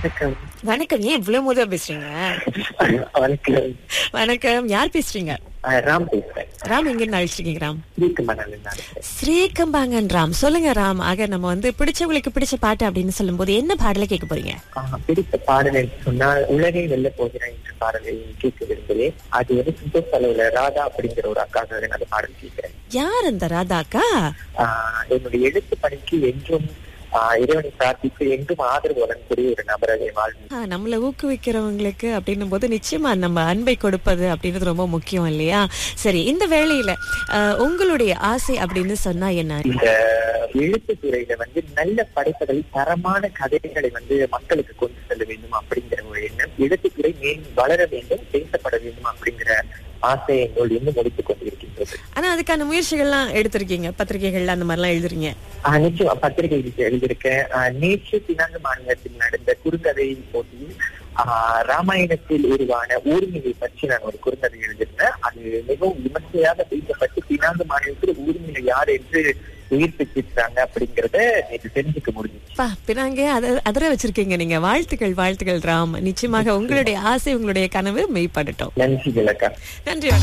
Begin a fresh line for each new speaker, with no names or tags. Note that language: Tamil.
வணக்கம்
வணக்கம் ஏன் இவ்வளவு முதல் பேசுறீங்க
வணக்கம்
வணக்கம் யார் பேசுறீங்க
ஆஹ் ராம் பேசுறேன்
ராம் எங்க இருந்து அழைச்சிருக்கீங்க ராம்
வீட்டுமணல் நடக்கிறேன்
ஸ்ரீகம்பாங்கன் ராம் சொல்லுங்க ராம் ஆக நம்ம வந்து பிடிச்சவங்களுக்கு பிடிச்ச பாட்டு அப்படின்னு சொல்லும்போது என்ன பாடலை கேட்க போறீங்க
பிடித்த பாடல் என்று சொன்னால் உலகை வெல்ல போகிறேன் என்ற பாடலை கேட்க விரும்புகிறேன் அது வந்து சந்தோஷ் அளவுல ராதா அப்படிங்கிற ஒரு அக்காக நான் அந்த பாடல் கேட்கிறேன்
யார் அந்த ராதாக்கா
ஆஹ் என்னுடைய எழுத்து பணிக்கு என்றும் ஆஹ் இறைவனை பிரார்த்தித்து என்றும் ஆதரவு வழங்கக்கூடிய ஒரு நபரதை வாழ்வு
ஆ, நம்மள ஊக்குவிக்கிறவங்களுக்கு அப்படின்னும் போது நிச்சயமா நம்ம அன்பை கொடுப்பது அப்படின்றது ரொம்ப முக்கியம் இல்லையா சரி இந்த வேளையில ஆ, உங்களுடைய ஆசை அப்படின்னு சொன்னா என்ன
இந்த எழுத்து துறையில வந்து நல்ல படைப்புகளை தரமான கதைகளை வந்து மக்களுக்கு கொண்டு செல்ல வேண்டும் அப்படிங்கிற ஒரு எண்ணம் எழுத்துத்துறை மேலும் வளர வேண்டும் பேசப்பட வேண்டும் அப்படிங்கிற ஆசை எங்களோடு இன்னும் முடித்துக் கொண்டிருக்கின்றது
ஆனா அதுக்கான முயற்சிகள்லாம் எடுத்திருக்கீங்க பத்திரிகைகள்ல அந்த மாதிரிலாம் எழுதுறீங்க
ஆஹ் நிச்சயம் பத்திரிகை எழுதியிருக்கேன் ஆஹ் நேற்று பினாங்கு மாநிலத்தில் நடந்த குறுங்கதை போட்டியில் ஆஹ் ராமாயணத்தில் உருவான ஊர்மியை பற்றி நான் ஒரு குறுங்கதை எழுதியிருந்தேன் அது மிகவும் விமர்சையாக பேசப்பட்டு பினாங்கு மாநிலத்தில் ஊர்மியை யார் என்று உயிர்ப்பிச்சிருக்காங்க அப்படிங்கறத நேற்று தெரிஞ்சுக்க முடிஞ்சுச்சு
பா பினாங்க அத அதர வச்சிருக்கீங்க நீங்க வாழ்த்துக்கள் வாழ்த்துக்கள் ராம் நிச்சயமாக உங்களுடைய ஆசை உங்களுடைய கனவு மெய்ப்படட்டும்
நன்றி விளக்கா
நன்றி வணக்கம்